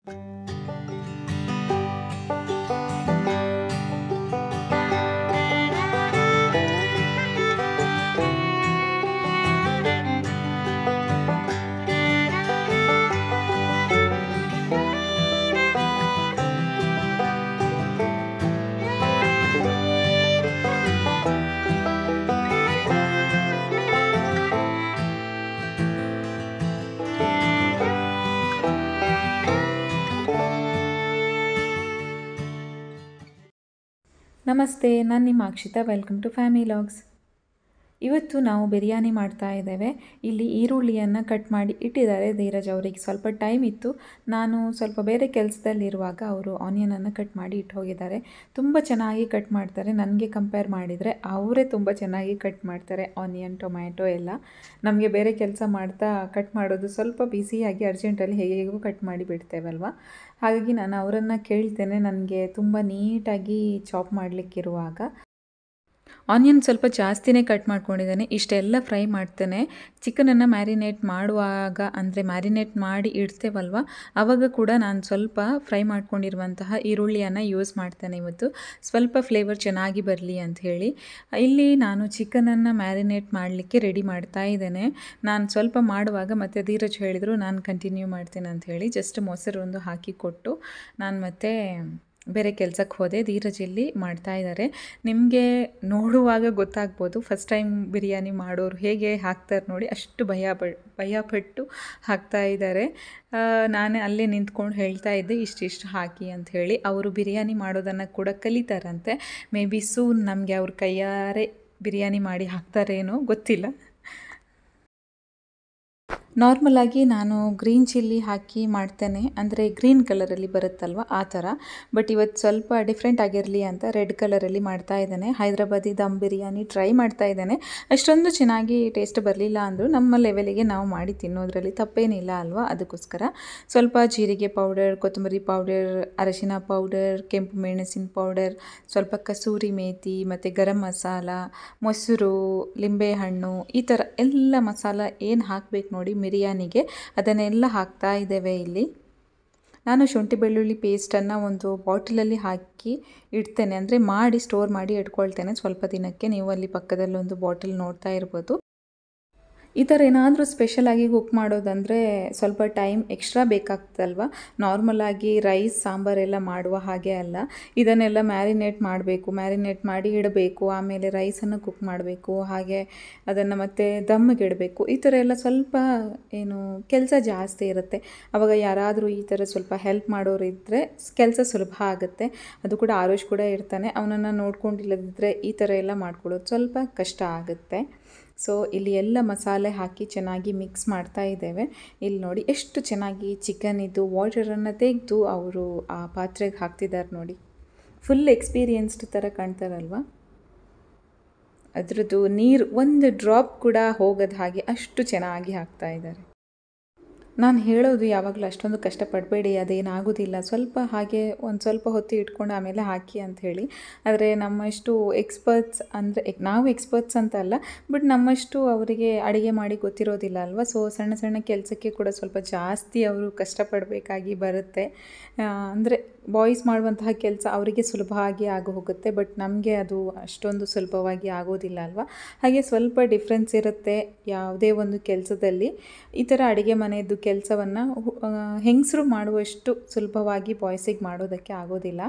ನಮಸ್ತೆ ನಾನು ನಿಮ್ಮ Akshita welcome to family vlogs ಇವತ್ತು ನಾವು ಬಿರಿಯಾನಿ ಮಾಡ್ತಾ ಇದ್ದೇವೆ ಇಲ್ಲಿ ಈರುಳ್ಳಿಯನ್ನು ಕಟ್ ಮಾಡಿ ಇಟ್ಟಿದ್ದಾರೆ ಧೀರಜ್ ಅವರಿಗೆ ಸ್ವಲ್ಪ ಟೈಮ್ ಇತ್ತು ನಾನು ಸ್ವಲ್ಪ ಬೇರೆ ಕೆಲಸದಲ್ಲಿರುವಾಗ ಅವರು ಆನಿಯನನ್ನು ಕಟ್ ಮಾಡಿ ಇಟ್ಟು ಹೋಗಿದ್ದಾರೆ ತುಂಬ ಚೆನ್ನಾಗಿ ಕಟ್ ಮಾಡ್ತಾರೆ ನನಗೆ ಕಂಪೇರ್ ಮಾಡಿದರೆ ಅವರೇ ತುಂಬ ಚೆನ್ನಾಗಿ ಕಟ್ ಮಾಡ್ತಾರೆ ಆನಿಯನ್ ಟೊಮ್ಯಾಟೊ ಎಲ್ಲ ನಮಗೆ ಬೇರೆ ಕೆಲಸ ಮಾಡ್ತಾ ಕಟ್ ಮಾಡೋದು ಸ್ವಲ್ಪ ಬ್ಯುಸಿಯಾಗಿ ಅರ್ಜೆಂಟಲ್ಲಿ ಹೇಗೆ ಹೇಗೂ ಕಟ್ ಮಾಡಿ ಬಿಡ್ತೇವಲ್ವ ಹಾಗಾಗಿ ನಾನು ಅವರನ್ನು ಕೇಳ್ತೇನೆ ನನಗೆ ತುಂಬ ನೀಟಾಗಿ ಚಾಪ್ ಮಾಡಲಿಕ್ಕಿರುವಾಗ ಆನಿಯನ್ ಸ್ವಲ್ಪ ಜಾಸ್ತಿನೇ ಕಟ್ ಮಾಡ್ಕೊಂಡಿದ್ದೇನೆ ಇಷ್ಟೆಲ್ಲ ಫ್ರೈ ಮಾಡ್ತೇನೆ ಚಿಕನನ್ನು ಮ್ಯಾರಿನೇಟ್ ಮಾಡುವಾಗ ಅಂದರೆ ಮ್ಯಾರಿನೇಟ್ ಮಾಡಿ ಇಡ್ತೇವಲ್ವ ಆವಾಗ ಕೂಡ ನಾನು ಸ್ವಲ್ಪ ಫ್ರೈ ಮಾಡ್ಕೊಂಡಿರುವಂತಹ ಈರುಳ್ಳಿಯನ್ನು ಯೂಸ್ ಮಾಡ್ತೇನೆ ಇವತ್ತು ಸ್ವಲ್ಪ ಫ್ಲೇವರ್ ಚೆನ್ನಾಗಿ ಬರಲಿ ಅಂತ ಹೇಳಿ ಇಲ್ಲಿ ನಾನು ಚಿಕನನ್ನು ಮ್ಯಾರಿನೇಟ್ ಮಾಡಲಿಕ್ಕೆ ರೆಡಿ ಮಾಡ್ತಾ ಇದ್ದೇನೆ ನಾನು ಸ್ವಲ್ಪ ಮಾಡುವಾಗ ಮತ್ತೆ ಧೀರಜ್ ಹೇಳಿದರು ನಾನು ಕಂಟಿನ್ಯೂ ಮಾಡ್ತೇನೆ ಅಂತ ಹೇಳಿ ಜಸ್ಟ್ ಮೊಸರು ಒಂದು ಹಾಕಿ ಕೊಟ್ಟು ನಾನು ಮತ್ತೆ ಬೇರೆ ಕೆಲಸಕ್ಕೆ ಹೋದೆ ಧೀರಜ್ ಇಲ್ಲಿ ಮಾಡ್ತಾ ಇದ್ದಾರೆ ನಿಮಗೆ ನೋಡುವಾಗ ಗೊತ್ತಾಗ್ಬೋದು ಫಸ್ಟ್ ಟೈಮ್ ಬಿರಿಯಾನಿ ಮಾಡೋರು ಹೇಗೆ ಹಾಕ್ತಾರೆ ನೋಡಿ ಅಷ್ಟು ಭಯ ಪಡ್ ಭಯಪಟ್ಟು ಹಾಕ್ತಾ ಇದ್ದಾರೆ ನಾನೇ ಅಲ್ಲೇ ನಿಂತ್ಕೊಂಡು ಹೇಳ್ತಾ ಇದ್ದೆ ಇಷ್ಟಿಷ್ಟು ಹಾಕಿ ಅಂತ ಹೇಳಿ ಅವರು ಬಿರಿಯಾನಿ ಮಾಡೋದನ್ನು ಕೂಡ ಕಲಿತಾರಂತೆ ಮೇ ಬಿ ಸೂನ್ ನಮಗೆ ಅವ್ರ ಕೈಯಾರೆ ಬಿರಿಯಾನಿ ಮಾಡಿ ಹಾಕ್ತಾರೇನೋ ಗೊತ್ತಿಲ್ಲ ನಾರ್ಮಲಾಗಿ ನಾನು ಗ್ರೀನ್ ಚಿಲ್ಲಿ ಹಾಕಿ ಮಾಡ್ತೇನೆ ಅಂದರೆ ಗ್ರೀನ್ ಕಲರಲ್ಲಿ ಬರುತ್ತಲ್ವ ಆ ಥರ ಬಟ್ ಇವತ್ತು ಸ್ವಲ್ಪ ಡಿಫ್ರೆಂಟ್ ಆಗಿರಲಿ ಅಂತ ರೆಡ್ ಕಲರಲ್ಲಿ ಮಾಡ್ತಾ ಇದ್ದೇನೆ ಹೈದ್ರಾಬಾದಿ ದಮ್ ಬಿರಿಯಾನಿ ಟ್ರೈ ಮಾಡ್ತಾ ಇದ್ದೇನೆ ಅಷ್ಟೊಂದು ಚೆನ್ನಾಗಿ ಟೇಸ್ಟ್ ಬರಲಿಲ್ಲ ಅಂದರೂ ನಮ್ಮ ಲೆವೆಲಿಗೆ ನಾವು ಮಾಡಿ ತಿನ್ನೋದ್ರಲ್ಲಿ ತಪ್ಪೇನಿಲ್ಲ ಅಲ್ವಾ ಅದಕ್ಕೋಸ್ಕರ ಸ್ವಲ್ಪ ಜೀರಿಗೆ ಪೌಡರ್ ಕೊತ್ತಂಬರಿ ಪೌಡರ್ ಅರಶಿನ ಪೌಡರ್ ಕೆಂಪು ಮೆಣಸಿನ ಪೌಡರ್ ಸ್ವಲ್ಪ ಕಸೂರಿ ಮೇಥಿ ಮತ್ತು ಗರಂ ಮಸಾಲ ಮೊಸರು ಲಿಂಬೆಹಣ್ಣು ಈ ಥರ ಎಲ್ಲ ಮಸಾಲ ಏನು ಹಾಕಬೇಕು ನೋಡಿ ಬಿರಿಯಾನಿಗೆ ಅದನ್ನೆಲ್ಲ ಹಾಕ್ತಾ ಇದ್ದೇವೆ ಇಲ್ಲಿ ನಾನು ಶುಂಠಿ ಬೆಳ್ಳುಳ್ಳಿ ಪೇಸ್ಟನ್ನು ಒಂದು ಬಾಟಲಲ್ಲಿ ಹಾಕಿ ಇಡ್ತೇನೆ ಅಂದರೆ ಮಾಡಿ ಸ್ಟೋರ್ ಮಾಡಿ ಇಟ್ಕೊಳ್ತೇನೆ ಸ್ವಲ್ಪ ದಿನಕ್ಕೆ ನೀವು ಅಲ್ಲಿ ಪಕ್ಕದಲ್ಲಿ ಒಂದು ಬಾಟಲ್ ನೋಡ್ತಾ ಇರ್ಬೋದು ಈ ಥರ ಏನಾದರೂ ಸ್ಪೆಷಲಾಗಿ ಕುಕ್ ಮಾಡೋದಂದರೆ ಸ್ವಲ್ಪ ಟೈಮ್ ಎಕ್ಸ್ಟ್ರಾ ಬೇಕಾಗ್ತಲ್ವ ನಾರ್ಮಲಾಗಿ ರೈಸ್ ಸಾಂಬಾರೆಲ್ಲ ಮಾಡುವ ಹಾಗೆ ಅಲ್ಲ ಇದನ್ನೆಲ್ಲ ಮ್ಯಾರಿನೇಟ್ ಮಾಡಬೇಕು ಮ್ಯಾರಿನೇಟ್ ಮಾಡಿ ಇಡಬೇಕು ಆಮೇಲೆ ರೈಸನ್ನು ಕುಕ್ ಮಾಡಬೇಕು ಹಾಗೆ ಅದನ್ನು ಮತ್ತೆ ದಮ್ಮಿಗೆ ಇಡಬೇಕು ಈ ಥರ ಎಲ್ಲ ಸ್ವಲ್ಪ ಏನು ಕೆಲಸ ಜಾಸ್ತಿ ಇರುತ್ತೆ ಆವಾಗ ಯಾರಾದರೂ ಈ ಥರ ಸ್ವಲ್ಪ ಹೆಲ್ಪ್ ಮಾಡೋರು ಇದ್ದರೆ ಕೆಲಸ ಸುಲಭ ಆಗುತ್ತೆ ಅದು ಕೂಡ ಆರೋಷ್ ಕೂಡ ಇರ್ತಾನೆ ಅವನನ್ನು ನೋಡ್ಕೊಂಡಿಲ್ಲದಿದ್ದರೆ ಈ ಥರ ಎಲ್ಲ ಮಾಡ್ಕೊಳ್ಳೋದು ಸ್ವಲ್ಪ ಕಷ್ಟ ಆಗುತ್ತೆ ಸೊ ಇಲ್ಲಿ ಎಲ್ಲ ಮಸಾಲೆ ಹಾಕಿ ಚೆನ್ನಾಗಿ ಮಿಕ್ಸ್ ಮಾಡ್ತಾ ಇದ್ದೇವೆ ಇಲ್ಲಿ ನೋಡಿ ಎಷ್ಟು ಚೆನ್ನಾಗಿ ಚಿಕನ್ ಇದು ವಾಟರನ್ನು ತೆಗೆದು ಅವರು ಆ ಪಾತ್ರೆಗೆ ಹಾಕ್ತಿದ್ದಾರೆ ನೋಡಿ ಫುಲ್ ಎಕ್ಸ್ಪೀರಿಯನ್ಸ್ಡ್ ಥರ ಕಾಣ್ತಾರಲ್ವ ಅದರದ್ದು ನೀರು ಒಂದು ಡ್ರಾಪ್ ಕೂಡ ಹೋಗದ ಹಾಗೆ ಅಷ್ಟು ಚೆನ್ನಾಗಿ ಹಾಕ್ತಾ ಇದ್ದಾರೆ ನಾನು ಹೇಳೋದು ಯಾವಾಗಲೂ ಅಷ್ಟೊಂದು ಕಷ್ಟಪಡಬೇಡಿ ಅದೇನಾಗೋದಿಲ್ಲ ಸ್ವಲ್ಪ ಹಾಗೆ ಒಂದು ಸ್ವಲ್ಪ ಹೊತ್ತು ಇಟ್ಕೊಂಡು ಆಮೇಲೆ ಹಾಕಿ ಅಂತ ಹೇಳಿ ಆದರೆ ನಮ್ಮಷ್ಟು ಎಕ್ಸ್ಪರ್ಟ್ಸ್ ಅಂದರೆ ನಾವು ಎಕ್ಸ್ಪರ್ಟ್ಸ್ ಅಂತ ಅಲ್ಲ ಬಟ್ ನಮ್ಮಷ್ಟು ಅವರಿಗೆ ಅಡುಗೆ ಮಾಡಿ ಗೊತ್ತಿರೋದಿಲ್ಲ ಅಲ್ವಾ ಸೊ ಸಣ್ಣ ಸಣ್ಣ ಕೆಲಸಕ್ಕೆ ಕೂಡ ಸ್ವಲ್ಪ ಜಾಸ್ತಿ ಅವರು ಕಷ್ಟಪಡಬೇಕಾಗಿ ಬರುತ್ತೆ ಅಂದರೆ ಬಾಯ್ಸ್ ಮಾಡುವಂತಹ ಕೆಲಸ ಅವರಿಗೆ ಸುಲಭವಾಗಿ ಆಗಿ ಹೋಗುತ್ತೆ ಬಟ್ ನಮಗೆ ಅದು ಅಷ್ಟೊಂದು ಸುಲಭವಾಗಿ ಆಗೋದಿಲ್ಲ ಅಲ್ವಾ ಹಾಗೆ ಸ್ವಲ್ಪ ಡಿಫ್ರೆನ್ಸ್ ಇರುತ್ತೆ ಯಾವುದೇ ಒಂದು ಕೆಲಸದಲ್ಲಿ ಈ ಥರ ಅಡುಗೆ ಮನೆಯದ್ದು ಕೆಲಸವನ್ನು ಹೆಂಗಸರು ಮಾಡುವಷ್ಟು ಸುಲಭವಾಗಿ ಬಾಯ್ಸಿಗೆ ಮಾಡೋದಕ್ಕೆ ಆಗೋದಿಲ್ಲ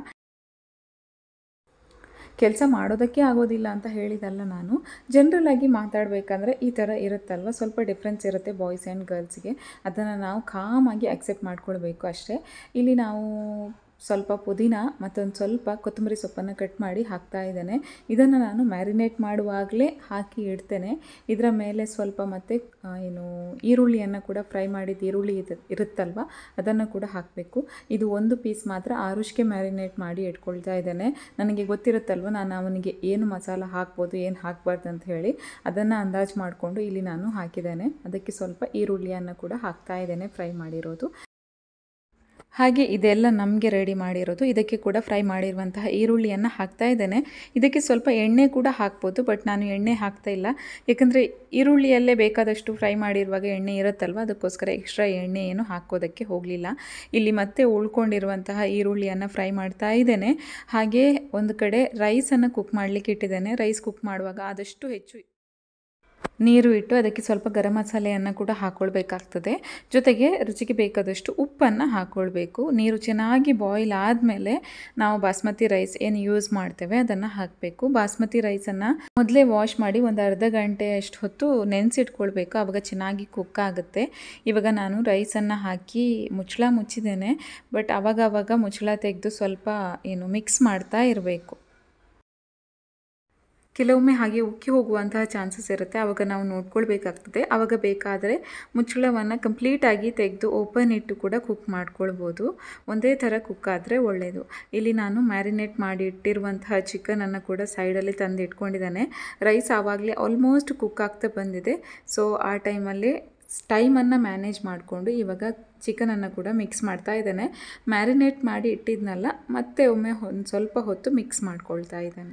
ಕೆಲಸ ಮಾಡೋದಕ್ಕೆ ಆಗೋದಿಲ್ಲ ಅಂತ ಹೇಳಿದಲ್ಲ ನಾನು ಜನ್ರಲಾಗಿ ಮಾತಾಡಬೇಕಂದ್ರೆ ಈ ಥರ ಇರುತ್ತಲ್ವ ಸ್ವಲ್ಪ ಡಿಫ್ರೆನ್ಸ್ ಇರುತ್ತೆ ಬಾಯ್ಸ್ ಆ್ಯಂಡ್ ಗರ್ಲ್ಸ್ಗೆ ಅದನ್ನು ನಾವು ಕಾಮಾಗಿ ಅಕ್ಸೆಪ್ಟ್ ಮಾಡ್ಕೊಳ್ಬೇಕು ಅಷ್ಟೇ ಇಲ್ಲಿ ನಾವು ಸ್ವಲ್ಪ ಪುದೀನ ಮತ್ತೊಂದು ಸ್ವಲ್ಪ ಕೊತ್ತಂಬರಿ ಸೊಪ್ಪನ್ನು ಕಟ್ ಮಾಡಿ ಹಾಕ್ತಾ ಇದ್ದೇನೆ ಇದನ್ನು ನಾನು ಮ್ಯಾರಿನೇಟ್ ಮಾಡುವಾಗಲೇ ಹಾಕಿ ಇಡ್ತೇನೆ ಇದರ ಮೇಲೆ ಸ್ವಲ್ಪ ಮತ್ತು ಏನು ಈರುಳ್ಳಿಯನ್ನು ಕೂಡ ಫ್ರೈ ಮಾಡಿದ ಈರುಳ್ಳಿ ಇದು ಇರುತ್ತಲ್ವ ಅದನ್ನು ಕೂಡ ಹಾಕಬೇಕು ಇದು ಒಂದು ಪೀಸ್ ಮಾತ್ರ ಆರುಷ್ಗೆ ಮ್ಯಾರಿನೇಟ್ ಮಾಡಿ ಇಟ್ಕೊಳ್ತಾ ಇದ್ದೇನೆ ನನಗೆ ಗೊತ್ತಿರುತ್ತಲ್ವ ನಾನು ಅವನಿಗೆ ಏನು ಮಸಾಲ ಹಾಕ್ಬೋದು ಏನು ಹಾಕಬಾರ್ದು ಅಂತ ಹೇಳಿ ಅದನ್ನು ಅಂದಾಜು ಮಾಡಿಕೊಂಡು ಇಲ್ಲಿ ನಾನು ಹಾಕಿದ್ದೇನೆ ಅದಕ್ಕೆ ಸ್ವಲ್ಪ ಈರುಳ್ಳಿಯನ್ನು ಕೂಡ ಹಾಕ್ತಾ ಇದ್ದೇನೆ ಫ್ರೈ ಮಾಡಿರೋದು ಹಾಗೆ ಇದೆಲ್ಲ ನಮಗೆ ರೆಡಿ ಮಾಡಿರೋದು ಇದಕ್ಕೆ ಕೂಡ ಫ್ರೈ ಮಾಡಿರುವಂತಹ ಈರುಳ್ಳಿಯನ್ನು ಹಾಕ್ತಾ ಇದ್ದೇನೆ ಇದಕ್ಕೆ ಸ್ವಲ್ಪ ಎಣ್ಣೆ ಕೂಡ ಹಾಕ್ಬೋದು ಬಟ್ ನಾನು ಎಣ್ಣೆ ಹಾಕ್ತಾ ಇಲ್ಲ ಯಾಕಂದರೆ ಈರುಳ್ಳಿಯಲ್ಲೇ ಬೇಕಾದಷ್ಟು ಫ್ರೈ ಮಾಡಿರುವಾಗ ಎಣ್ಣೆ ಇರುತ್ತಲ್ವ ಅದಕ್ಕೋಸ್ಕರ ಎಕ್ಸ್ಟ್ರಾ ಎಣ್ಣೆ ಏನು ಹಾಕೋದಕ್ಕೆ ಹೋಗಲಿಲ್ಲ ಇಲ್ಲಿ ಮತ್ತೆ ಉಳ್ಕೊಂಡಿರುವಂತಹ ಈರುಳ್ಳಿಯನ್ನು ಫ್ರೈ ಮಾಡ್ತಾ ಇದ್ದೇನೆ ಹಾಗೆ ಒಂದು ಕಡೆ ರೈಸನ್ನು ಕುಕ್ ಮಾಡಲಿಕ್ಕೆ ಇಟ್ಟಿದ್ದೇನೆ ರೈಸ್ ಕುಕ್ ಮಾಡುವಾಗ ಆದಷ್ಟು ಹೆಚ್ಚು ನೀರು ಇಟ್ಟು ಅದಕ್ಕೆ ಸ್ವಲ್ಪ ಗರಂ ಮಸಾಲೆಯನ್ನು ಕೂಡ ಹಾಕ್ಕೊಳ್ಬೇಕಾಗ್ತದೆ ಜೊತೆಗೆ ರುಚಿಗೆ ಬೇಕಾದಷ್ಟು ಉಪ್ಪನ್ನು ಹಾಕ್ಕೊಳ್ಬೇಕು ನೀರು ಚೆನ್ನಾಗಿ ಬಾಯ್ಲ್ ಆದಮೇಲೆ ನಾವು ಬಾಸ್ಮತಿ ರೈಸ್ ಏನು ಯೂಸ್ ಮಾಡ್ತೇವೆ ಅದನ್ನು ಹಾಕಬೇಕು ಬಾಸ್ಮತಿ ರೈಸನ್ನು ಮೊದಲೇ ವಾಶ್ ಮಾಡಿ ಒಂದು ಅರ್ಧ ಗಂಟೆ ಅಷ್ಟು ಹೊತ್ತು ನೆನೆಸಿಟ್ಕೊಳ್ಬೇಕು ಆವಾಗ ಚೆನ್ನಾಗಿ ಕುಕ್ ಆಗುತ್ತೆ ಇವಾಗ ನಾನು ರೈಸನ್ನು ಹಾಕಿ ಮುಚ್ಚಳ ಮುಚ್ಚಿದ್ದೇನೆ ಬಟ್ ಆವಾಗ ಆವಾಗ ಮುಚ್ಚಳ ತೆಗೆದು ಸ್ವಲ್ಪ ಏನು ಮಿಕ್ಸ್ ಮಾಡ್ತಾ ಇರಬೇಕು ಕೆಲವೊಮ್ಮೆ ಹಾಗೆ ಉಕ್ಕಿ ಹೋಗುವಂತಹ ಚಾನ್ಸಸ್ ಇರುತ್ತೆ ಆವಾಗ ನಾವು ನೋಡ್ಕೊಳ್ಬೇಕಾಗ್ತದೆ ಆವಾಗ ಬೇಕಾದರೆ ಮುಚ್ಚಳವನ್ನು ಕಂಪ್ಲೀಟಾಗಿ ತೆಗೆದು ಓಪನ್ ಇಟ್ಟು ಕೂಡ ಕುಕ್ ಮಾಡ್ಕೊಳ್ಬೋದು ಒಂದೇ ಥರ ಕುಕ್ ಆದರೆ ಒಳ್ಳೆಯದು ಇಲ್ಲಿ ನಾನು ಮ್ಯಾರಿನೇಟ್ ಮಾಡಿ ಇಟ್ಟಿರುವಂತಹ ಚಿಕನನ್ನು ಕೂಡ ಸೈಡಲ್ಲಿ ತಂದು ಇಟ್ಕೊಂಡಿದ್ದಾನೆ ರೈಸ್ ಆವಾಗಲೇ ಆಲ್ಮೋಸ್ಟ್ ಕುಕ್ ಆಗ್ತಾ ಬಂದಿದೆ ಸೊ ಆ ಟೈಮಲ್ಲಿ ಟೈಮನ್ನು ಮ್ಯಾನೇಜ್ ಮಾಡಿಕೊಂಡು ಇವಾಗ ಚಿಕನನ್ನು ಕೂಡ ಮಿಕ್ಸ್ ಮಾಡ್ತಾ ಇದ್ದಾನೆ ಮ್ಯಾರಿನೇಟ್ ಮಾಡಿ ಇಟ್ಟಿದ್ನಲ್ಲ ಮತ್ತೆ ಒಮ್ಮೆ ಒಂದು ಸ್ವಲ್ಪ ಹೊತ್ತು ಮಿಕ್ಸ್ ಮಾಡ್ಕೊಳ್ತಾ ಇದ್ದಾನೆ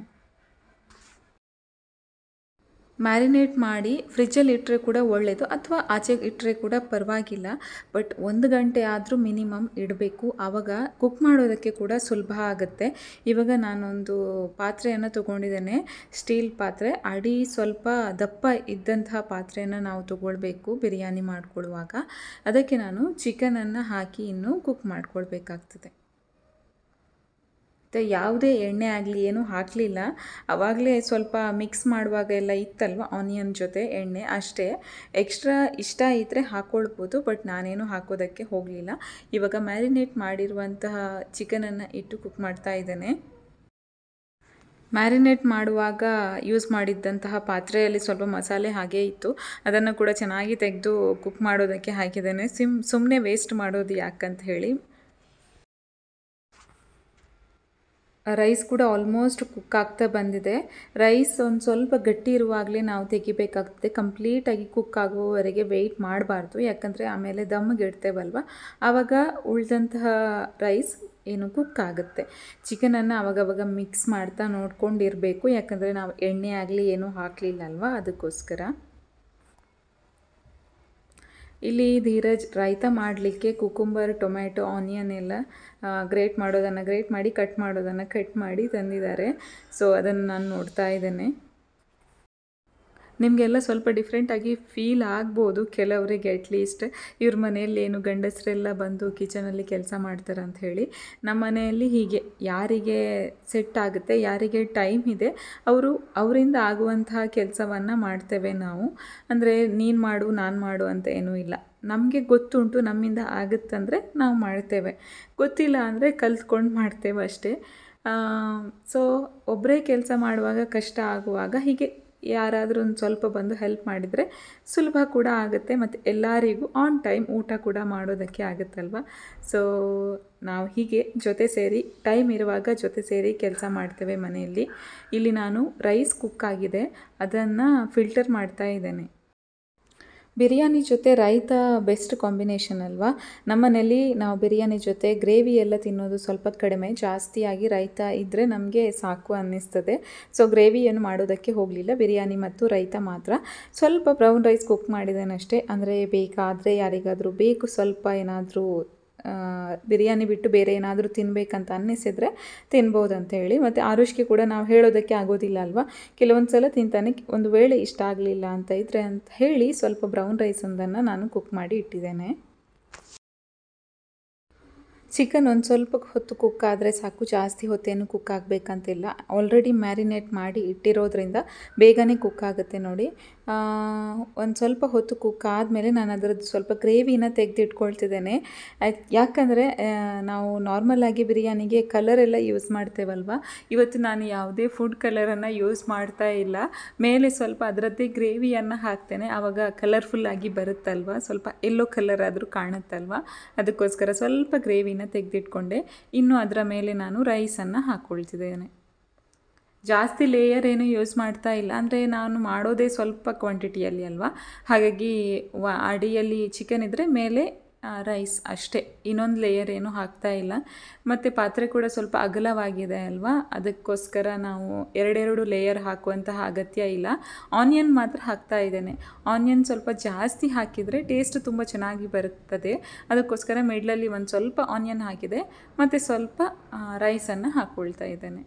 ಮ್ಯಾರಿನೇಟ್ ಮಾಡಿ ಫ್ರಿಜ್ಜಲ್ಲಿ ಇಟ್ಟರೆ ಕೂಡ ಒಳ್ಳೆಯದು ಅಥವಾ ಆಚೆಗೆ ಇಟ್ಟರೆ ಕೂಡ ಪರವಾಗಿಲ್ಲ ಬಟ್ ಒಂದು ಗಂಟೆ ಆದರೂ ಮಿನಿಮಮ್ ಇಡಬೇಕು ಆವಾಗ ಕುಕ್ ಮಾಡೋದಕ್ಕೆ ಕೂಡ ಸುಲಭ ಆಗುತ್ತೆ ಇವಾಗ ನಾನೊಂದು ಪಾತ್ರೆಯನ್ನು ತೊಗೊಂಡಿದ್ದೇನೆ ಸ್ಟೀಲ್ ಪಾತ್ರೆ ಅಡಿ ಸ್ವಲ್ಪ ದಪ್ಪ ಇದ್ದಂತಹ ಪಾತ್ರೆಯನ್ನು ನಾವು ತೊಗೊಳ್ಬೇಕು ಬಿರಿಯಾನಿ ಮಾಡ್ಕೊಳ್ಳುವಾಗ ಅದಕ್ಕೆ ನಾನು ಚಿಕನನ್ನು ಹಾಕಿ ಇನ್ನೂ ಕುಕ್ ಮಾಡ್ಕೊಳ್ಬೇಕಾಗ್ತದೆ ಮತ್ತು ಯಾವುದೇ ಎಣ್ಣೆ ಆಗಲಿ ಏನೂ ಹಾಕಲಿಲ್ಲ ಆವಾಗಲೇ ಸ್ವಲ್ಪ ಮಿಕ್ಸ್ ಮಾಡುವಾಗ ಎಲ್ಲ ಇತ್ತಲ್ವ ಆನಿಯನ್ ಜೊತೆ ಎಣ್ಣೆ ಅಷ್ಟೇ ಎಕ್ಸ್ಟ್ರಾ ಇಷ್ಟ ಇದ್ದರೆ ಹಾಕ್ಕೊಳ್ಬೋದು ಬಟ್ ನಾನೇನು ಹಾಕೋದಕ್ಕೆ ಹೋಗಲಿಲ್ಲ ಇವಾಗ ಮ್ಯಾರಿನೇಟ್ ಮಾಡಿರುವಂತಹ ಚಿಕನನ್ನು ಇಟ್ಟು ಕುಕ್ ಮಾಡ್ತಾ ಇದ್ದೇನೆ ಮ್ಯಾರಿನೇಟ್ ಮಾಡುವಾಗ ಯೂಸ್ ಮಾಡಿದ್ದಂತಹ ಪಾತ್ರೆಯಲ್ಲಿ ಸ್ವಲ್ಪ ಮಸಾಲೆ ಹಾಗೇ ಇತ್ತು ಅದನ್ನು ಕೂಡ ಚೆನ್ನಾಗಿ ತೆಗೆದು ಕುಕ್ ಮಾಡೋದಕ್ಕೆ ಹಾಕಿದ್ದೇನೆ ಸಿಮ್ ಸುಮ್ಮನೆ ವೇಸ್ಟ್ ಮಾಡೋದು ಯಾಕಂತ ಹೇಳಿ ರೈಸ್ ಕೂಡ ಆಲ್ಮೋಸ್ಟ್ ಕುಕ್ ಆಗ್ತಾ ಬಂದಿದೆ ರೈಸ್ ಒಂದು ಸ್ವಲ್ಪ ಗಟ್ಟಿ ಇರುವಾಗಲೇ ನಾವು ತೆಗಿಬೇಕಾಗ್ತದೆ ಕಂಪ್ಲೀಟಾಗಿ ಕುಕ್ ಆಗುವವರೆಗೆ ವೆಯ್ಟ್ ಮಾಡಬಾರ್ದು ಯಾಕಂದರೆ ಆಮೇಲೆ ದಮ್ಮಿಗೆ ಇಡ್ತೇವಲ್ವ ಆವಾಗ ಉಳಿದಂತಹ ರೈಸ್ ಏನು ಕುಕ್ ಆಗುತ್ತೆ ಚಿಕನನ್ನು ಅವಾಗವಾಗ ಮಿಕ್ಸ್ ಮಾಡ್ತಾ ನೋಡ್ಕೊಂಡಿರಬೇಕು ಯಾಕಂದರೆ ನಾವು ಎಣ್ಣೆ ಆಗಲಿ ಏನೂ ಹಾಕಲಿಲ್ಲ ಅಲ್ವಾ ಅದಕ್ಕೋಸ್ಕರ ಇಲ್ಲಿ ಧೀರಜ್ ರೈತ ಮಾಡಲಿಕ್ಕೆ ಕುಕುಂಬರ್ ಟೊಮ್ಯಾಟೊ ಆನಿಯನ್ ಎಲ್ಲ ಗ್ರೇಟ್ ಮಾಡೋದನ್ನು ಗ್ರೇಟ್ ಮಾಡಿ ಕಟ್ ಮಾಡೋದನ್ನು ಕಟ್ ಮಾಡಿ ತಂದಿದ್ದಾರೆ ಸೊ ಅದನ್ನು ನಾನು ನೋಡ್ತಾ ಇದ್ದೇನೆ ನಿಮಗೆಲ್ಲ ಸ್ವಲ್ಪ ಡಿಫ್ರೆಂಟಾಗಿ ಫೀಲ್ ಆಗ್ಬೋದು ಕೆಲವರಿಗೆ ಅಟ್ಲೀಸ್ಟ್ ಇವ್ರ ಮನೆಯಲ್ಲಿ ಏನು ಗಂಡಸರೆಲ್ಲ ಬಂದು ಕಿಚನಲ್ಲಿ ಕೆಲಸ ಮಾಡ್ತಾರೆ ಅಂತ ಹೇಳಿ ನಮ್ಮ ಮನೆಯಲ್ಲಿ ಹೀಗೆ ಯಾರಿಗೆ ಸೆಟ್ ಆಗುತ್ತೆ ಯಾರಿಗೆ ಟೈಮ್ ಇದೆ ಅವರು ಅವರಿಂದ ಆಗುವಂತಹ ಕೆಲಸವನ್ನು ಮಾಡ್ತೇವೆ ನಾವು ಅಂದರೆ ನೀನು ಮಾಡು ನಾನು ಮಾಡು ಅಂತ ಏನೂ ಇಲ್ಲ ನಮಗೆ ಗೊತ್ತುಂಟು ನಮ್ಮಿಂದ ಆಗುತ್ತಂದರೆ ನಾವು ಮಾಡ್ತೇವೆ ಗೊತ್ತಿಲ್ಲ ಅಂದರೆ ಕಲ್ತ್ಕೊಂಡು ಮಾಡ್ತೇವೆ ಅಷ್ಟೇ ಸೊ ಒಬ್ಬರೇ ಕೆಲಸ ಮಾಡುವಾಗ ಕಷ್ಟ ಆಗುವಾಗ ಹೀಗೆ ಯಾರಾದರೂ ಒಂದು ಸ್ವಲ್ಪ ಬಂದು ಹೆಲ್ಪ್ ಮಾಡಿದರೆ ಸುಲಭ ಕೂಡ ಆಗುತ್ತೆ ಮತ್ತು ಎಲ್ಲರಿಗೂ ಆನ್ ಟೈಮ್ ಊಟ ಕೂಡ ಮಾಡೋದಕ್ಕೆ ಆಗುತ್ತಲ್ವ ಸೊ ನಾವು ಹೀಗೆ ಜೊತೆ ಸೇರಿ ಟೈಮ್ ಇರುವಾಗ ಜೊತೆ ಸೇರಿ ಕೆಲಸ ಮಾಡ್ತೇವೆ ಮನೆಯಲ್ಲಿ ಇಲ್ಲಿ ನಾನು ರೈಸ್ ಕುಕ್ ಆಗಿದೆ ಅದನ್ನು ಫಿಲ್ಟರ್ ಮಾಡ್ತಾ ಇದ್ದೇನೆ ಬಿರಿಯಾನಿ ಜೊತೆ ರೈತ ಬೆಸ್ಟ್ ಕಾಂಬಿನೇಷನ್ ಅಲ್ವಾ ನಮ್ಮನೇಲಿ ನಾವು ಬಿರಿಯಾನಿ ಜೊತೆ ಗ್ರೇವಿ ಎಲ್ಲ ತಿನ್ನೋದು ಸ್ವಲ್ಪ ಕಡಿಮೆ ಜಾಸ್ತಿಯಾಗಿ ರೈತ ಇದ್ದರೆ ನಮಗೆ ಸಾಕು ಅನ್ನಿಸ್ತದೆ ಸೊ ಗ್ರೇವಿ ಏನು ಮಾಡೋದಕ್ಕೆ ಹೋಗಲಿಲ್ಲ ಬಿರಿಯಾನಿ ಮತ್ತು ರೈತ ಮಾತ್ರ ಸ್ವಲ್ಪ ಬ್ರೌನ್ ರೈಸ್ ಕುಕ್ ಮಾಡಿದ್ದೇನಷ್ಟೇ ಅಂದರೆ ಬೇಕಾದರೆ ಯಾರಿಗಾದರೂ ಬೇಕು ಸ್ವಲ್ಪ ಏನಾದರೂ ಬಿರಿಯಾನಿ ಬಿಟ್ಟು ಬೇರೆ ಏನಾದರೂ ತಿನ್ನಬೇಕಂತ ಅನ್ನಿಸಿದರೆ ತಿನ್ಬೋದು ಅಂತ ಹೇಳಿ ಮತ್ತು ಆರುಷ್ಗೆ ಕೂಡ ನಾವು ಹೇಳೋದಕ್ಕೆ ಆಗೋದಿಲ್ಲ ಅಲ್ವಾ ಕೆಲವೊಂದು ಸಲ ತಿಂತಾನೆ ಒಂದು ವೇಳೆ ಇಷ್ಟ ಆಗಲಿಲ್ಲ ಅಂತ ಇದ್ದರೆ ಅಂತ ಹೇಳಿ ಸ್ವಲ್ಪ ಬ್ರೌನ್ ರೈಸ್ ಒಂದನ್ನು ನಾನು ಕುಕ್ ಮಾಡಿ ಇಟ್ಟಿದ್ದೇನೆ ಚಿಕನ್ ಒಂದು ಸ್ವಲ್ಪ ಹೊತ್ತು ಕುಕ್ ಆದರೆ ಸಾಕು ಜಾಸ್ತಿ ಹೊತ್ತೇನು ಕುಕ್ ಆಗಬೇಕಂತಿಲ್ಲ ಆಲ್ರೆಡಿ ಮ್ಯಾರಿನೇಟ್ ಮಾಡಿ ಇಟ್ಟಿರೋದ್ರಿಂದ ಬೇಗನೆ ಕುಕ್ ಆಗುತ್ತೆ ನೋಡಿ ಒಂದು ಸ್ವಲ್ಪ ಹೊತ್ತು ಕುಕ್ ಆದಮೇಲೆ ನಾನು ಅದರದ್ದು ಸ್ವಲ್ಪ ಗ್ರೇವಿನ ತೆಗೆದಿಟ್ಕೊಳ್ತಿದ್ದೇನೆ ಯಾಕಂದರೆ ನಾವು ನಾರ್ಮಲಾಗಿ ಬಿರಿಯಾನಿಗೆ ಕಲರ್ ಎಲ್ಲ ಯೂಸ್ ಮಾಡ್ತೇವಲ್ವ ಇವತ್ತು ನಾನು ಯಾವುದೇ ಫುಡ್ ಕಲರನ್ನು ಯೂಸ್ ಮಾಡ್ತಾ ಇಲ್ಲ ಮೇಲೆ ಸ್ವಲ್ಪ ಅದರದ್ದೇ ಗ್ರೇವಿಯನ್ನು ಹಾಕ್ತೇನೆ ಆವಾಗ ಕಲರ್ಫುಲ್ಲಾಗಿ ಬರುತ್ತಲ್ವ ಸ್ವಲ್ಪ ಎಲ್ಲೋ ಕಲರ್ ಆದರೂ ಕಾಣುತ್ತಲ್ವ ಅದಕ್ಕೋಸ್ಕರ ಸ್ವಲ್ಪ ಗ್ರೇವಿನ ತೆಗೆದಿಟ್ಕೊಂಡೆ ಇನ್ನು ಅದರ ಮೇಲೆ ನಾನು ರೈಸನ್ನು ಹಾಕ್ಕೊಳ್ತಿದ್ದೇನೆ ಜಾಸ್ತಿ ಲೇಯರ್ ಏನು ಯೂಸ್ ಮಾಡ್ತಾ ಇಲ್ಲ ಅಂದರೆ ನಾನು ಮಾಡೋದೇ ಸ್ವಲ್ಪ ಕ್ವಾಂಟಿಟಿಯಲ್ಲಿ ಅಲ್ವಾ ಹಾಗಾಗಿ ವ ಅಡಿಯಲ್ಲಿ ಚಿಕನ್ ಇದ್ದರೆ ಮೇಲೆ ರೈಸ್ ಅಷ್ಟೇ ಇನ್ನೊಂದು ಲೇಯರ್ ಏನು ಹಾಕ್ತಾ ಇಲ್ಲ ಮತ್ತು ಪಾತ್ರೆ ಕೂಡ ಸ್ವಲ್ಪ ಅಗಲವಾಗಿದೆ ಅಲ್ವಾ ಅದಕ್ಕೋಸ್ಕರ ನಾವು ಎರಡೆರಡು ಲೇಯರ್ ಹಾಕುವಂತಹ ಅಗತ್ಯ ಇಲ್ಲ ಆನಿಯನ್ ಮಾತ್ರ ಹಾಕ್ತಾ ಇದ್ದೇನೆ ಆನಿಯನ್ ಸ್ವಲ್ಪ ಜಾಸ್ತಿ ಹಾಕಿದರೆ ಟೇಸ್ಟ್ ತುಂಬ ಚೆನ್ನಾಗಿ ಬರುತ್ತದೆ ಅದಕ್ಕೋಸ್ಕರ ಮಿಡ್ಲಲ್ಲಿ ಒಂದು ಸ್ವಲ್ಪ ಆನಿಯನ್ ಹಾಕಿದೆ ಮತ್ತು ಸ್ವಲ್ಪ ರೈಸನ್ನು ಹಾಕ್ಕೊಳ್ತಾ ಇದ್ದೇನೆ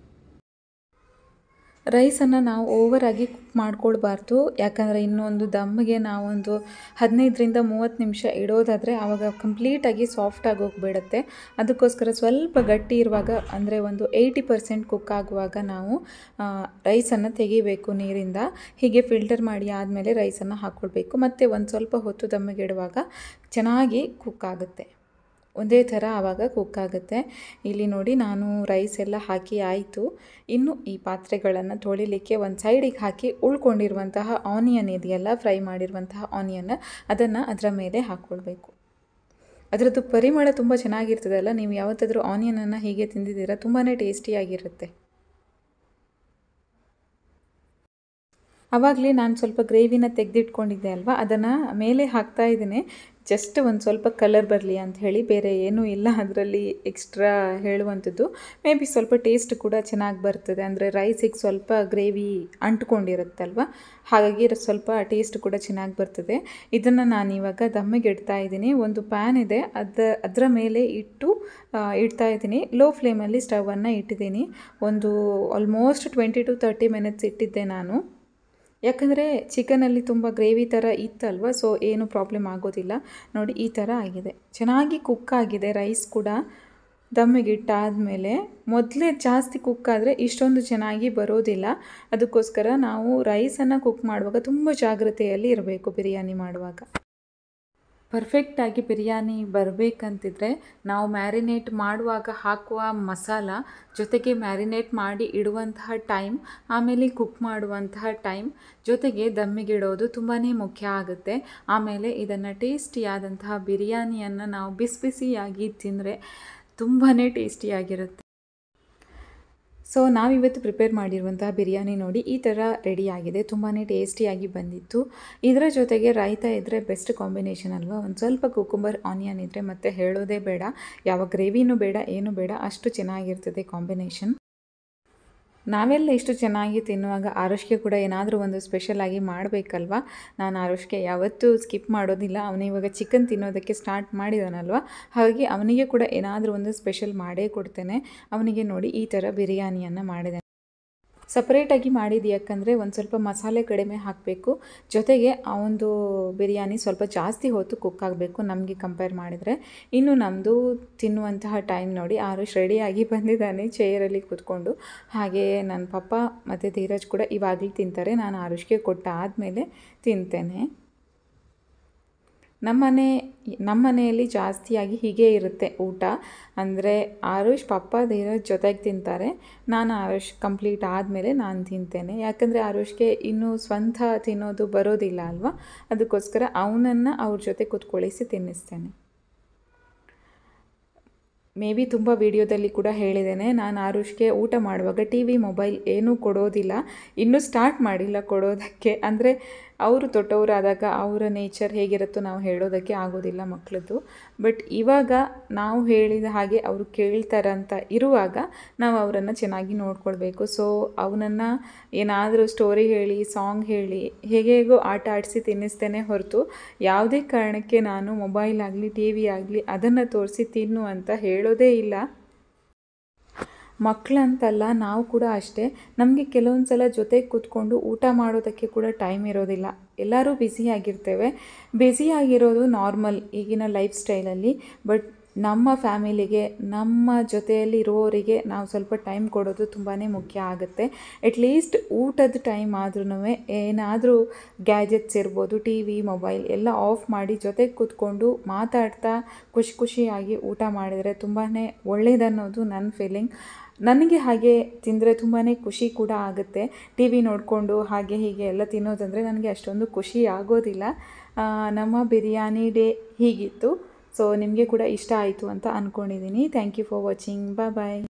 ರೈಸನ್ನು ನಾವು ಓವರಾಗಿ ಕುಕ್ ಮಾಡ್ಕೊಳ್ಬಾರ್ದು ಯಾಕಂದರೆ ಇನ್ನೊಂದು ದಮ್ಮಿಗೆ ನಾವೊಂದು ಹದಿನೈದರಿಂದ ಮೂವತ್ತು ನಿಮಿಷ ಇಡೋದಾದರೆ ಆವಾಗ ಕಂಪ್ಲೀಟಾಗಿ ಸಾಫ್ಟಾಗಿ ಹೋಗಿಬಿಡುತ್ತೆ ಅದಕ್ಕೋಸ್ಕರ ಸ್ವಲ್ಪ ಗಟ್ಟಿ ಇರುವಾಗ ಅಂದರೆ ಒಂದು ಏಯ್ಟಿ ಪರ್ಸೆಂಟ್ ಕುಕ್ ಆಗುವಾಗ ನಾವು ರೈಸನ್ನು ತೆಗಿಬೇಕು ನೀರಿಂದ ಹೀಗೆ ಫಿಲ್ಟರ್ ಮಾಡಿ ಆದಮೇಲೆ ರೈಸನ್ನು ಹಾಕ್ಕೊಳ್ಬೇಕು ಮತ್ತು ಒಂದು ಸ್ವಲ್ಪ ಹೊತ್ತು ದಮ್ಮಿಗೆ ಇಡುವಾಗ ಚೆನ್ನಾಗಿ ಕುಕ್ ಆಗುತ್ತೆ ಒಂದೇ ಥರ ಆವಾಗ ಕುಕ್ ಆಗುತ್ತೆ ಇಲ್ಲಿ ನೋಡಿ ನಾನು ರೈಸ್ ಎಲ್ಲ ಹಾಕಿ ಆಯಿತು ಇನ್ನು ಈ ಪಾತ್ರೆಗಳನ್ನು ತೊಳಿಲಿಕ್ಕೆ ಒಂದು ಸೈಡಿಗೆ ಹಾಕಿ ಉಳ್ಕೊಂಡಿರುವಂತಹ ಆನಿಯನ್ ಇದೆಯಲ್ಲ ಫ್ರೈ ಮಾಡಿರುವಂತಹ ಆನಿಯನ್ ಅದನ್ನು ಅದರ ಮೇಲೆ ಹಾಕ್ಕೊಳ್ಬೇಕು ಅದರದ್ದು ಪರಿಮಳ ತುಂಬ ಚೆನ್ನಾಗಿರ್ತದಲ್ಲ ನೀವು ಯಾವತ್ತಾದರೂ ಆನಿಯನನ್ನು ಹೀಗೆ ತಿಂದಿದ್ದೀರಾ ತುಂಬಾ ಟೇಸ್ಟಿಯಾಗಿರುತ್ತೆ ಆವಾಗಲೇ ನಾನು ಸ್ವಲ್ಪ ಗ್ರೇವಿನ ತೆಗೆದಿಟ್ಕೊಂಡಿದ್ದೆ ಅಲ್ವಾ ಅದನ್ನು ಮೇಲೆ ಹಾಕ್ತಾ ಇದ್ದೀನಿ ಜಸ್ಟ್ ಒಂದು ಸ್ವಲ್ಪ ಕಲರ್ ಬರಲಿ ಅಂತ ಹೇಳಿ ಬೇರೆ ಏನೂ ಇಲ್ಲ ಅದರಲ್ಲಿ ಎಕ್ಸ್ಟ್ರಾ ಹೇಳುವಂಥದ್ದು ಮೇ ಬಿ ಸ್ವಲ್ಪ ಟೇಸ್ಟ್ ಕೂಡ ಚೆನ್ನಾಗಿ ಬರ್ತದೆ ಅಂದರೆ ರೈಸಿಗೆ ಸ್ವಲ್ಪ ಗ್ರೇವಿ ಅಂಟ್ಕೊಂಡಿರುತ್ತಲ್ವ ಹಾಗಾಗಿ ಸ್ವಲ್ಪ ಟೇಸ್ಟ್ ಕೂಡ ಚೆನ್ನಾಗಿ ಬರ್ತದೆ ಇದನ್ನು ನಾನು ಇವಾಗ ದಮ್ಮಿಗೆ ಇಡ್ತಾ ಇದ್ದೀನಿ ಒಂದು ಪ್ಯಾನ್ ಇದೆ ಅದ ಅದರ ಮೇಲೆ ಇಟ್ಟು ಇಡ್ತಾ ಇದ್ದೀನಿ ಲೋ ಫ್ಲೇಮಲ್ಲಿ ಸ್ಟವನ್ನು ಇಟ್ಟಿದ್ದೀನಿ ಒಂದು almost twenty to thirty minutes ಇಟ್ಟಿದ್ದೆ ನಾನು ಯಾಕಂದರೆ ಚಿಕನಲ್ಲಿ ತುಂಬ ಗ್ರೇವಿ ಥರ ಇತ್ತಲ್ವ ಸೊ ಏನು ಪ್ರಾಬ್ಲಮ್ ಆಗೋದಿಲ್ಲ ನೋಡಿ ಈ ಥರ ಆಗಿದೆ ಚೆನ್ನಾಗಿ ಕುಕ್ ಆಗಿದೆ ರೈಸ್ ಕೂಡ ದಮ್ಮಿಗೆ ಇಟ್ಟಾದಮೇಲೆ ಮೊದಲೇ ಜಾಸ್ತಿ ಕುಕ್ ಆದರೆ ಇಷ್ಟೊಂದು ಚೆನ್ನಾಗಿ ಬರೋದಿಲ್ಲ ಅದಕ್ಕೋಸ್ಕರ ನಾವು ರೈಸನ್ನು ಕುಕ್ ಮಾಡುವಾಗ ತುಂಬ ಜಾಗ್ರತೆಯಲ್ಲಿ ಇರಬೇಕು ಬಿರಿಯಾನಿ ಮಾಡುವಾಗ ಪರ್ಫೆಕ್ಟಾಗಿ ಬಿರಿಯಾನಿ ಬರಬೇಕಂತಿದ್ರೆ ನಾವು ಮ್ಯಾರಿನೇಟ್ ಮಾಡುವಾಗ ಹಾಕುವ ಮಸಾಲ ಜೊತೆಗೆ ಮ್ಯಾರಿನೇಟ್ ಮಾಡಿ ಇಡುವಂತಹ ಟೈಮ್ ಆಮೇಲೆ ಕುಕ್ ಮಾಡುವಂತಹ ಟೈಮ್ ಜೊತೆಗೆ ದಮ್ಮಿಗಿಡೋದು ತುಂಬಾ ಮುಖ್ಯ ಆಗುತ್ತೆ ಆಮೇಲೆ ಇದನ್ನು ಟೇಸ್ಟಿಯಾದಂತಹ ಬಿರಿಯಾನಿಯನ್ನು ನಾವು ಬಿಸಿ ಬಿಸಿಯಾಗಿ ತಿಂದರೆ ತುಂಬಾ ಟೇಸ್ಟಿಯಾಗಿರುತ್ತೆ ಸೊ ನಾವಿವತ್ತು ಪ್ರಿಪೇರ್ ಮಾಡಿರುವಂತಹ ಬಿರಿಯಾನಿ ನೋಡಿ ಈ ಥರ ರೆಡಿಯಾಗಿದೆ ತುಂಬಾ ಟೇಸ್ಟಿಯಾಗಿ ಬಂದಿತ್ತು ಇದರ ಜೊತೆಗೆ ರಾಯ್ತ ಇದ್ದರೆ ಬೆಸ್ಟ್ ಕಾಂಬಿನೇಷನ್ ಅಲ್ವಾ ಒಂದು ಸ್ವಲ್ಪ ಕುಕುಂಬರ್ ಆನಿಯನ್ ಇದ್ದರೆ ಮತ್ತೆ ಹೇಳೋದೇ ಬೇಡ ಯಾವ ಗ್ರೇವಿನೂ ಬೇಡ ಏನು ಬೇಡ ಅಷ್ಟು ಚೆನ್ನಾಗಿರ್ತದೆ ಕಾಂಬಿನೇಷನ್ ನಾವೆಲ್ಲ ಇಷ್ಟು ಚೆನ್ನಾಗಿ ತಿನ್ನುವಾಗ ಆರುಷ್ಗೆ ಕೂಡ ಏನಾದರೂ ಒಂದು ಸ್ಪೆಷಲಾಗಿ ಮಾಡಬೇಕಲ್ವ ನಾನು ಆರುಷ್ಗೆ ಯಾವತ್ತೂ ಸ್ಕಿಪ್ ಮಾಡೋದಿಲ್ಲ ಅವನು ಇವಾಗ ಚಿಕನ್ ತಿನ್ನೋದಕ್ಕೆ ಸ್ಟಾರ್ಟ್ ಮಾಡಿದಾನಲ್ವ ಹಾಗಾಗಿ ಅವನಿಗೆ ಕೂಡ ಏನಾದರೂ ಒಂದು ಸ್ಪೆಷಲ್ ಮಾಡೇ ಕೊಡ್ತೇನೆ ಅವನಿಗೆ ನೋಡಿ ಈ ಥರ ಬಿರಿಯಾನಿಯನ್ನು ಮಾಡಿದೆ ಸಪ್ರೇಟಾಗಿ ಮಾಡಿದ್ದು ಯಾಕಂದರೆ ಒಂದು ಸ್ವಲ್ಪ ಮಸಾಲೆ ಕಡಿಮೆ ಹಾಕಬೇಕು ಜೊತೆಗೆ ಆ ಒಂದು ಬಿರಿಯಾನಿ ಸ್ವಲ್ಪ ಜಾಸ್ತಿ ಹೊತ್ತು ಕುಕ್ ಆಗಬೇಕು ನಮಗೆ ಕಂಪೇರ್ ಮಾಡಿದರೆ ಇನ್ನು ನಮ್ಮದು ತಿನ್ನುವಂತಹ ಟೈಮ್ ನೋಡಿ ಆರುಷ್ ರೆಡಿಯಾಗಿ ಬಂದಿದ್ದಾನೆ ಚೇರಲ್ಲಿ ಕೂತ್ಕೊಂಡು ಹಾಗೆ ನನ್ನ ಪಪ್ಪ ಮತ್ತು ಧೀರಜ್ ಕೂಡ ಇವಾಗಲೂ ತಿಂತಾರೆ ನಾನು ಆರುಷ್ಗೆ ಕೊಟ್ಟ ಆದಮೇಲೆ ತಿಂತೇನೆ ನಮ್ಮನೆ ನಮ್ಮ ಮನೆಯಲ್ಲಿ ಜಾಸ್ತಿಯಾಗಿ ಹೀಗೆ ಇರುತ್ತೆ ಊಟ ಅಂದರೆ ಆರುಷ್ ಪಪ್ಪ ಧೀರಜ್ ಜೊತೆಗೆ ತಿಂತಾರೆ ನಾನು ಆರುಷ್ ಕಂಪ್ಲೀಟ್ ಆದಮೇಲೆ ನಾನು ತಿಂತೇನೆ ಯಾಕಂದರೆ ಆರುಷ್ಗೆ ಇನ್ನೂ ಸ್ವಂತ ತಿನ್ನೋದು ಬರೋದಿಲ್ಲ ಅಲ್ವಾ ಅದಕ್ಕೋಸ್ಕರ ಅವನನ್ನು ಅವ್ರ ಜೊತೆ ಕೂತ್ಕೊಳಿಸಿ ತಿನ್ನಿಸ್ತೇನೆ ಮೇ ಬಿ ತುಂಬ ವಿಡಿಯೋದಲ್ಲಿ ಕೂಡ ಹೇಳಿದ್ದೇನೆ ನಾನು ಆರುಷ್ಗೆ ಊಟ ಮಾಡುವಾಗ ಟಿ ವಿ ಮೊಬೈಲ್ ಏನೂ ಕೊಡೋದಿಲ್ಲ ಇನ್ನೂ ಸ್ಟಾರ್ಟ್ ಮಾಡಿಲ್ಲ ಕೊಡೋದಕ್ಕೆ ಅಂದರೆ ಅವರು ದೊಡ್ಡವರಾದಾಗ ಅವರ ನೇಚರ್ ಹೇಗಿರುತ್ತೋ ನಾವು ಹೇಳೋದಕ್ಕೆ ಆಗೋದಿಲ್ಲ ಮಕ್ಕಳದ್ದು ಬಟ್ ಇವಾಗ ನಾವು ಹೇಳಿದ ಹಾಗೆ ಅವರು ಕೇಳ್ತಾರಂತ ಇರುವಾಗ ನಾವು ಅವರನ್ನು ಚೆನ್ನಾಗಿ ನೋಡ್ಕೊಳ್ಬೇಕು ಸೊ ಅವನನ್ನು ಏನಾದರೂ ಸ್ಟೋರಿ ಹೇಳಿ ಸಾಂಗ್ ಹೇಳಿ ಹೇಗೆ ಹೇಗೋ ಆಟ ಆಡಿಸಿ ತಿನ್ನಿಸ್ತೇನೆ ಹೊರತು ಯಾವುದೇ ಕಾರಣಕ್ಕೆ ನಾನು ಮೊಬೈಲ್ ಆಗಲಿ ಟಿ ವಿ ಆಗಲಿ ಅದನ್ನು ತೋರಿಸಿ ತಿನ್ನು ಅಂತ ಹೇಳೋದೇ ಇಲ್ಲ ಮಕ್ಕಳಂತಲ್ಲ ನಾವು ಕೂಡ ಅಷ್ಟೇ ನಮಗೆ ಕೆಲವೊಂದು ಸಲ ಜೊತೆಗೆ ಕೂತ್ಕೊಂಡು ಊಟ ಮಾಡೋದಕ್ಕೆ ಕೂಡ ಟೈಮ್ ಇರೋದಿಲ್ಲ ಎಲ್ಲರೂ ಬ್ಯುಸಿಯಾಗಿರ್ತೇವೆ ಬ್ಯುಸಿಯಾಗಿರೋದು ನಾರ್ಮಲ್ ಈಗಿನ ಲೈಫ್ ಸ್ಟೈಲಲ್ಲಿ ಬಟ್ ನಮ್ಮ ಫ್ಯಾಮಿಲಿಗೆ ನಮ್ಮ ಜೊತೆಯಲ್ಲಿ ಇರುವವರಿಗೆ ನಾವು ಸ್ವಲ್ಪ ಟೈಮ್ ಕೊಡೋದು ತುಂಬಾ ಮುಖ್ಯ ಆಗುತ್ತೆ ಅಟ್ಲೀಸ್ಟ್ ಊಟದ ಟೈಮ್ ಆದ್ರೂ ಏನಾದರೂ ಗ್ಯಾಜೆಟ್ಸ್ ಇರ್ಬೋದು ಟಿ ವಿ ಮೊಬೈಲ್ ಎಲ್ಲ ಆಫ್ ಮಾಡಿ ಜೊತೆಗೆ ಕೂತ್ಕೊಂಡು ಮಾತಾಡ್ತಾ ಖುಷಿ ಖುಷಿಯಾಗಿ ಊಟ ಮಾಡಿದರೆ ತುಂಬಾ ಒಳ್ಳೆಯದನ್ನೋದು ನನ್ನ ಫೀಲಿಂಗ್ ನನಗೆ ಹಾಗೆ ತಿಂದರೆ ತುಂಬಾ ಖುಷಿ ಕೂಡ ಆಗುತ್ತೆ ಟಿ ವಿ ನೋಡಿಕೊಂಡು ಹಾಗೆ ಹೀಗೆ ಎಲ್ಲ ತಿನ್ನೋದಂದರೆ ನನಗೆ ಅಷ್ಟೊಂದು ಖುಷಿ ಆಗೋದಿಲ್ಲ ನಮ್ಮ ಬಿರಿಯಾನಿ ಡೇ ಹೀಗಿತ್ತು ಸೊ ನಿಮಗೆ ಕೂಡ ಇಷ್ಟ ಆಯಿತು ಅಂತ ಅಂದ್ಕೊಂಡಿದ್ದೀನಿ thank you for watching bye bye